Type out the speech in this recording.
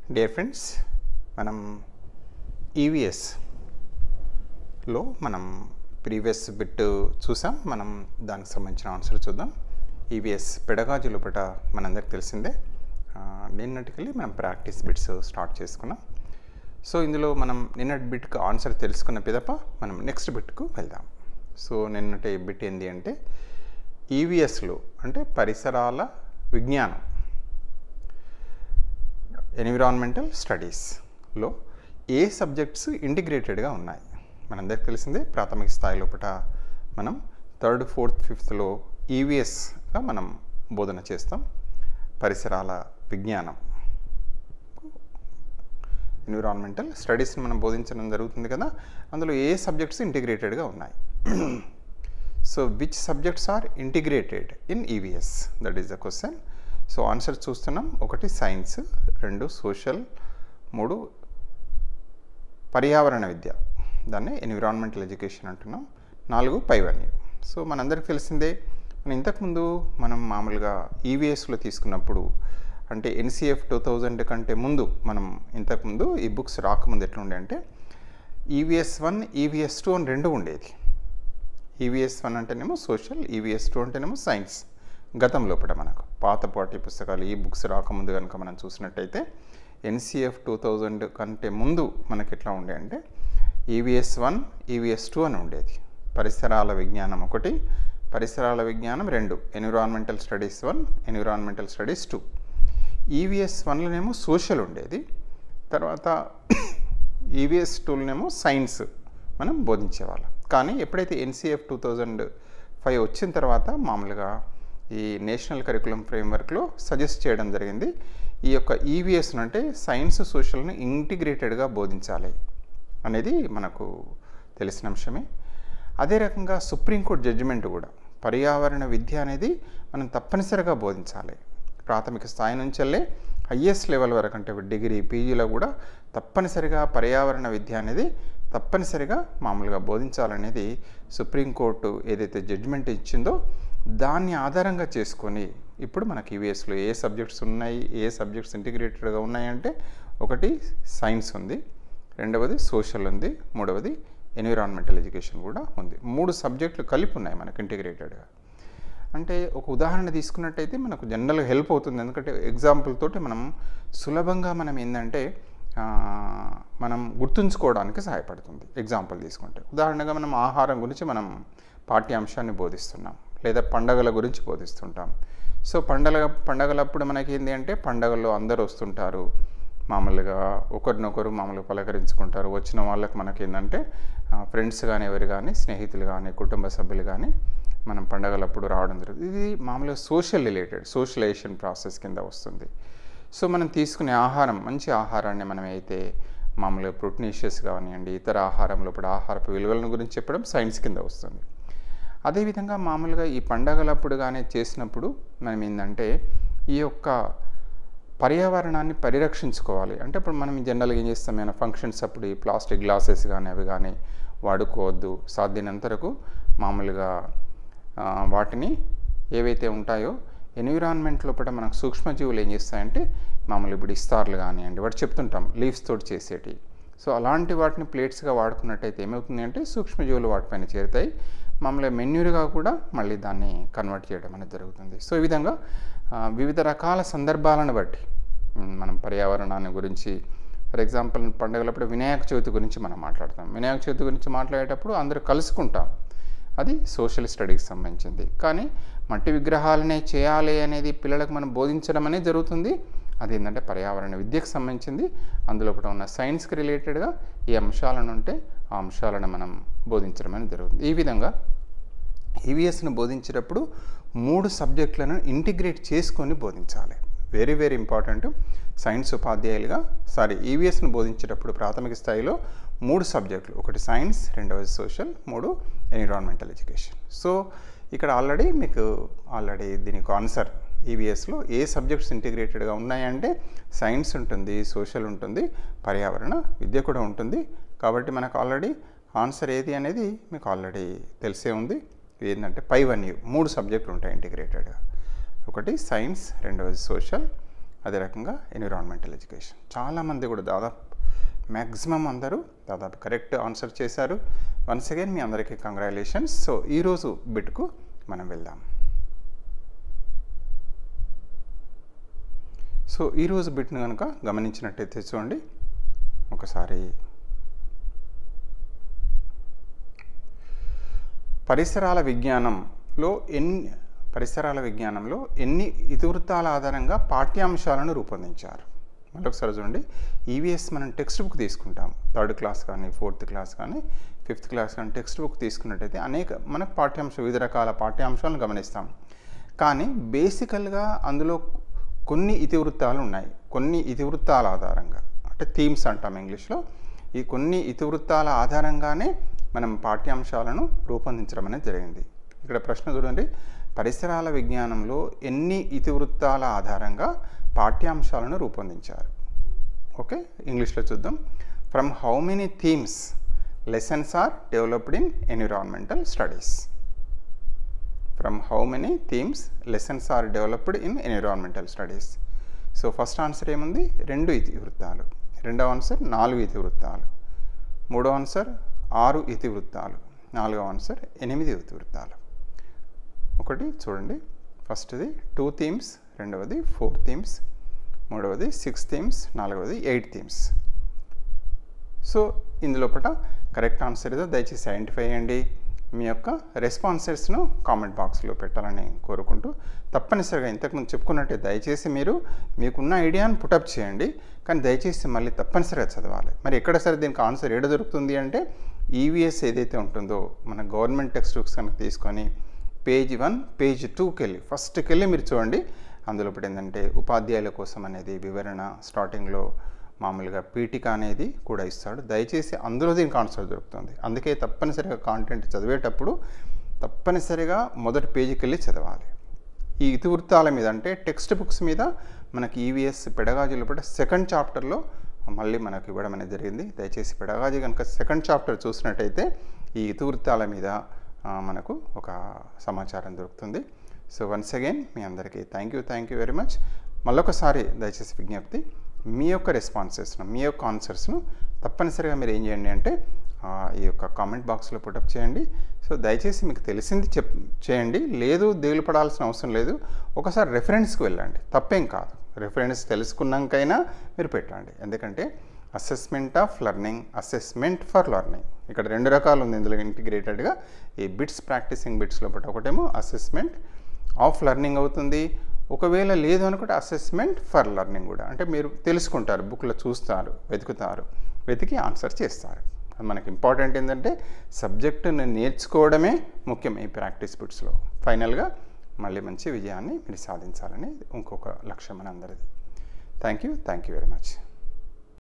dear friends మనం ఈవీఎస్లో మనం previous bit చూసాం మనం దానికి సంబంధించిన ఆన్సర్ చూద్దాం ఈవీఎస్ పెడగాజీ లోపల మనందరికి తెలిసిందే ఆ, నిన్నటికెళ్ళి మనం ప్రాక్టీస్ బిట్స్ స్టార్ట్ చేసుకున్నాం సో ఇందులో మనం నిన్నటి బిట్కి ఆన్సర్ తెలుసుకున్న పిదప మనం నెక్స్ట్ బిట్కు వెళ్దాం సో నిన్నటి బిట్ ఏంటి అంటే ఈవీఎస్లో అంటే పరిసరాల విజ్ఞానం ఎన్విరాన్మెంటల్ స్టడీస్లో ఏ సబ్జెక్ట్స్ ఇంటిగ్రేటెడ్గా ఉన్నాయి మనందరికి తెలిసిందే ప్రాథమిక స్థాయి లోపల మనం థర్డ్ ఫోర్త్ ఫిఫ్త్లో ఈవీఎస్గా మనం బోధన చేస్తాం పరిసరాల విజ్ఞానం ఎన్విరాన్మెంటల్ స్టడీస్ని మనం బోధించడం జరుగుతుంది కదా అందులో ఏ సబ్జెక్ట్స్ ఇంటిగ్రేటెడ్గా ఉన్నాయి so which subjects are integrated in EVS that is the question so answer చూస్తున్నాం ఒకటి సైన్స్ రెండు సోషల్ మూడు పర్యావరణ విద్య దాన్ని ఎన్విరాన్మెంటల్ ఎడ్యుకేషన్ అంటున్నాం నాలుగు పైవన్యూ సో మనందరికి తెలిసిందే మనం ఇంతకుముందు మనం మామూలుగా ఈవీఎస్లో తీసుకున్నప్పుడు అంటే ఎన్సిఎఫ్ టూ థౌజండ్ కంటే ముందు మనం ఇంతకుముందు ఈ బుక్స్ రాకముందు ఎట్లుండే అంటే ఈవీఎస్ వన్ ఈవీఎస్ టూ అని రెండు ఉండేది ఈవీఎస్ వన్ అంటేనేమో సోషల్ ఈవీఎస్ టూ అంటేనేమో సైన్స్ గతం లోపల మనకు పాత పాఠ్య పుస్తకాలు ఈ బుక్స్ రాకముందు కనుక మనం చూసినట్టయితే ఎన్సిఎఫ్ టూ థౌజండ్ కంటే ముందు మనకి ఎట్లా ఉండే అంటే ఈవీఎస్ వన్ ఈవీఎస్ టూ అని ఉండేది పరిసరాల విజ్ఞానం ఒకటి పరిసరాల విజ్ఞానం రెండు environmental studies one environmental studies two EVS వన్లోనేమో సోషల్ ఉండేది తర్వాత ఈవీఎస్ టూలోనేమో సైన్స్ మనం బోధించేవాళ్ళం కానీ ఎప్పుడైతే ఎన్సిఎఫ్ టూ థౌజండ్ ఫైవ్ వచ్చిన తర్వాత మామూలుగా ఈ నేషనల్ కరికులం ఫ్రేమ్వర్క్లో సజెస్ట్ చేయడం జరిగింది ఈ యొక్క ఈవీఎస్ అంటే సైన్స్ సోషల్ని ఇంటిగ్రేటెడ్గా బోధించాలి అనేది మనకు తెలిసిన అంశమే అదే రకంగా సుప్రీంకోర్టు జడ్జిమెంట్ కూడా పర్యావరణ విద్య అనేది మనం తప్పనిసరిగా బోధించాలి ప్రాథమిక స్థాయి నుంచి వెళ్ళే హయ్యెస్ట్ లెవెల్ వరకు అంటే డిగ్రీ పీజీలో కూడా తప్పనిసరిగా పర్యావరణ విద్య అనేది తప్పనిసరిగా మామూలుగా బోధించాలనేది సుప్రీంకోర్టు ఏదైతే జడ్జిమెంట్ ఇచ్చిందో దాన్ని ఆధారంగా చేసుకొని ఇప్పుడు మనకి ఈవీఎస్లో ఏ సబ్జెక్ట్స్ ఉన్నాయి ఏ సబ్జెక్ట్స్ ఇంటిగ్రేటెడ్గా ఉన్నాయంటే ఒకటి సైన్స్ ఉంది రెండవది సోషల్ ఉంది మూడవది ఎన్విరాన్మెంటల్ ఎడ్యుకేషన్ కూడా ఉంది మూడు సబ్జెక్టులు కలిపి ఉన్నాయి మనకు ఇంటిగ్రేటెడ్గా అంటే ఒక ఉదాహరణ తీసుకున్నట్టయితే మనకు జనరల్గా హెల్ప్ అవుతుంది ఎందుకంటే ఎగ్జాంపుల్ తోటి మనం సులభంగా మనం ఏంటంటే ఆ, మనం గుర్తుంచుకోవడానికి సహాయపడుతుంది ఎగ్జాంపుల్ తీసుకుంటే ఉదాహరణగా మనం ఆహారం గురించి మనం పాఠ్యాంశాన్ని బోధిస్తున్నాం లేదా పండగల గురించి బోధిస్తుంటాం సో పండగ పండగలప్పుడు మనకి ఏంటి అంటే పండగల్లో అందరూ వస్తుంటారు మామూలుగా ఒకరినొకరు మామూలుగా పలకరించుకుంటారు వచ్చిన వాళ్ళకి మనకి ఏంటంటే ఫ్రెండ్స్ కానీ ఎవరు కానీ స్నేహితులు కానీ కుటుంబ సభ్యులు కానీ మనం పండగలప్పుడు రావడం జరుగుతుంది ఇది మామూలుగా సోషల్ రిలేటెడ్ సోషలైజేషన్ ప్రాసెస్ కింద వస్తుంది సో మనం తీసుకునే ఆహారం మంచి ఆహారాన్ని మనం అయితే మామూలుగా ప్రోటీనిషియస్ కానివ్వండి ఇతర ఆహారంలో ఇప్పుడు ఆహారపు విలువలను గురించి చెప్పడం సైన్స్ కింద వస్తుంది అదేవిధంగా మామూలుగా ఈ పండగలప్పుడు కానీ చేసినప్పుడు మనం ఏంటంటే ఈ యొక్క పర్యావరణాన్ని పరిరక్షించుకోవాలి అంటే ఇప్పుడు మనం జనరల్గా ఏం చేస్తాం ఏమైనా ఫంక్షన్స్ అప్పుడు ఈ ప్లాస్టిక్ గ్లాసెస్ కానీ అవి కానీ వాడుకోవద్దు సాధ్యమైనంత వరకు మామూలుగా ఆ, వాటిని ఏవైతే ఉంటాయో ఎన్విరాన్మెంట్ లోపల మనకు సూక్ష్మజీవులు ఏం చేస్తాయంటే మామూలు ఇప్పుడు ఇస్తార్లు కానివ్వండి వాటి చెప్తుంటాం లీవ్స్ తోటి చేసేటి సో అలాంటి వాటిని ప్లేట్స్గా వాడుకున్నట్టయితే ఏమవుతుంది అంటే సూక్ష్మజీవులు వాటిపైన చేరుతాయి మామూలుగా మెన్యూర్గా కూడా మళ్ళీ దాన్ని కన్వర్ట్ చేయడం అనేది జరుగుతుంది సో ఈ విధంగా ఆ, వివిధ రకాల సందర్భాలను బట్టి ఉమ్, మనం పర్యావరణాన్ని గురించి ఫర్ ఎగ్జాంపుల్ పండుగలప్పుడు వినాయక చవితి గురించి మనం మాట్లాడతాం వినాయక చవితి గురించి మాట్లాడేటప్పుడు అందరూ కలుసుకుంటాం అది సోషల్ స్టడీకి సంబంధించింది కానీ మట్టి విగ్రహాలనే చేయాలి అనేది పిల్లలకు మనం బోధించడం అనేది జరుగుతుంది అది ఏంటంటే పర్యావరణ విద్యకు సంబంధించింది అందులో కూడా ఉన్న సైన్స్కి రిలేటెడ్గా ఈ అంశాలను ఉంటే ఆ అంశాలను మనం బోధించడం అనేది జరుగుతుంది ఈ విధంగా ఈవీఎస్ను బోధించేటప్పుడు మూడు సబ్జెక్టులను ఇంటిగ్రేట్ చేసుకొని బోధించాలి వెరీ వెరీ ఇంపార్టెంట్ సైన్స్ ఉపాధ్యాయులుగా సారీ ఈవీఎస్ను బోధించేటప్పుడు ప్రాథమిక స్థాయిలో మూడు సబ్జెక్టులు ఒకటి సైన్స్ రెండవది సోషల్ మూడు ఎన్విరాన్మెంటల్ ఎడ్యుకేషన్ సో ఇక్కడ ఆల్రెడీ మీకు ఆల్రెడీ దీనికి ఆన్సర్ ఈవీఎస్లో ఏ సబ్జెక్ట్స్ ఇంటిగ్రేటెడ్గా ఉన్నాయంటే సైన్స్ ఉంటుంది సోషల్ ఉంటుంది పర్యావరణ విద్య కూడా ఉంటుంది కాబట్టి మనకు ఆల్రెడీ ఆన్సర్ ఏది అనేది మీకు ఆల్రెడీ తెలిసే ఉంది ఏంటంటే పై వన్ యూ మూడు సబ్జెక్టులు ఉంటాయి ఇంటిగ్రేటెడ్గా ఒకటి సైన్స్ రెండవది సోషల్ అదే రకంగా ఎన్విరాన్మెంటల్ ఎడ్యుకేషన్ చాలామంది కూడా దాదాపు మ్యాక్సిమం అందరూ దాదాపు కరెక్ట్ ఆన్సర్ చేశారు వన్స్ అగైన్ మీ అందరికీ కంగ్రాచులేషన్స్ సో ఈరోజు బిట్కు మనం వెళ్దాం సో ఈరోజు బిట్ను కనుక గమనించినట్టయితే చూడండి ఒకసారి పరిసరాల విజ్ఞానంలో ఎన్ని పరిసరాల విజ్ఞానంలో ఎన్ని ఇతివృత్తాల ఆధారంగా పాఠ్యాంశాలను రూపొందించారు మరొకసారి చూడండి ఈవీఎస్ మనం టెక్స్ట్ బుక్ తీసుకుంటాం థర్డ్ క్లాస్ కానీ ఫోర్త్ క్లాస్ కానీ ఫిఫ్త్ క్లాస్ కానీ టెక్స్ట్ బుక్ తీసుకున్నట్టయితే అనేక మనకు పాఠ్యాంశం వివిధ రకాల పాఠ్యాంశాలను గమనిస్తాం కానీ బేసికల్గా అందులో కొన్ని ఇతివృత్తాలు ఉన్నాయి కొన్ని ఇతివృత్తాల ఆధారంగా అంటే థీమ్స్ అంటాం ఇంగ్లీష్లో ఈ కొన్ని ఇతివృత్తాల ఆధారంగానే మనం పాఠ్యాంశాలను రూపొందించడం అనేది జరిగింది ఇక్కడ ప్రశ్న చూడండి పరిసరాల విజ్ఞానంలో ఎన్ని ఇతివృత్తాల ఆధారంగా పాఠ్యాంశాలను రూపొందించారు ఓకే ఇంగ్లీష్లో చూద్దాం from how many themes lessons are developed in environmental studies from how many themes lessons are developed in environmental studies so first answer ఏముంది రెండు ఇతివృత్తాలు రెండవ ఆన్సర్ నాలుగు ఇతివృత్తాలు మూడో ఆన్సర్ ఆరు ఇతివృత్తాలు నాలుగవ ఆన్సర్ ఎనిమిది ఇతివృత్తాలు ఒకటి చూడండి ఫస్ట్ది టూ థీమ్స్ రెండవది ఫోర్ థీమ్స్ మూడవది సిక్స్ థీమ్స్ నాలుగవది ఎయిట్ థీమ్స్ సో ఇందులోపట కరెక్ట్ ఆన్సర్ ఏదో దయచేసి ఐడెంటిఫై చేయండి మీ యొక్క రెస్పాన్సెస్ను కామెంట్ బాక్స్లో పెట్టాలని కోరుకుంటూ తప్పనిసరిగా ఇంతకుముందు చెప్పుకున్నట్టే దయచేసి మీరు మీకున్న ఐడియాను పుటప్ చేయండి కానీ దయచేసి మళ్ళీ తప్పనిసరిగా చదవాలి మరి ఎక్కడ సరే దీనికి ఆన్సర్ ఏడ దొరుకుతుంది అంటే ఈవీఎస్ ఏదైతే ఉంటుందో మన గవర్నమెంట్ టెక్స్ట్ బుక్స్ కనుక తీసుకొని పేజ్ వన్ పేజ్ టూకి వెళ్ళి ఫస్ట్కి వెళ్ళి మీరు చూడండి అందులో ఇప్పుడు ఏంటంటే ఉపాధ్యాయుల కోసం అనేది వివరణ స్టార్టింగ్లో మామూలుగా పీఠిక అనేది కూడా ఇస్తాడు దయచేసి అందులో దీనికి ఆన్సర్ దొరుకుతుంది అందుకే తప్పనిసరిగా కాంటెంట్ చదివేటప్పుడు తప్పనిసరిగా మొదటి పేజీకి వెళ్ళి చదవాలి ఈ ఇతివృత్తాల మీద అంటే టెక్స్ట్ బుక్స్ మీద మనకి ఈవీఎస్ పెడగాజీలో కూడా సెకండ్ చాప్టర్లో మళ్ళీ మనకు ఇవ్వడం అనేది జరిగింది దయచేసి పెడగాజీ కనుక సెకండ్ చాప్టర్ చూసినట్టయితే ఈ ఇతివృత్తాల మీద మనకు ఒక సమాచారం దొరుకుతుంది సో వన్స్ అగైన్ మీ అందరికీ thank you thank you very much మళ్ళొకసారి దయచేసి విజ్ఞప్తి మీ యొక్క రెస్పాన్సెస్ను మీ యొక్క ఆన్సర్స్ను తప్పనిసరిగా మీరు ఏం చేయండి అంటే ఈ యొక్క కామెంట్ బాక్స్లో పుటప్ చేయండి సో దయచేసి మీకు తెలిసింది చెప్ చేయండి లేదు దిగులు పడాల్సిన అవసరం లేదు ఒకసారి రెఫరెన్స్కి వెళ్ళండి తప్పేం కాదు రెఫరెన్స్ తెలుసుకున్నాకైనా మీరు పెట్టండి ఎందుకంటే assessment of learning assessment for learning ఇక్కడ రెండు రకాలు ఉంది ఇందులో ఇంటిగ్రేటెడ్గా ఈ బిట్స్ ప్రాక్టీసింగ్ బిట్స్ లోపల ఒకటేమో అసెస్మెంట్ ఆఫ్ లెర్నింగ్ అవుతుంది ఒకవేళ లేదు అనుకుంటే అసెస్మెంట్ ఫర్ లెర్నింగ్ కూడా అంటే మీరు తెలుసుకుంటారు బుక్లో చూస్తారు వెతుకుతారు వెతికి ఆన్సర్ చేస్తారు మనకి ఇంపార్టెంట్ ఏంటంటే సబ్జెక్టుని నేర్చుకోవడమే ముఖ్యం ఈ ప్రాక్టీస్ బిట్స్లో ఫైనల్గా మళ్ళీ మంచి విజయాన్ని మీరు సాధించాలని ఇంకొక లక్ష్యం మన అందరిది thank you thank you very much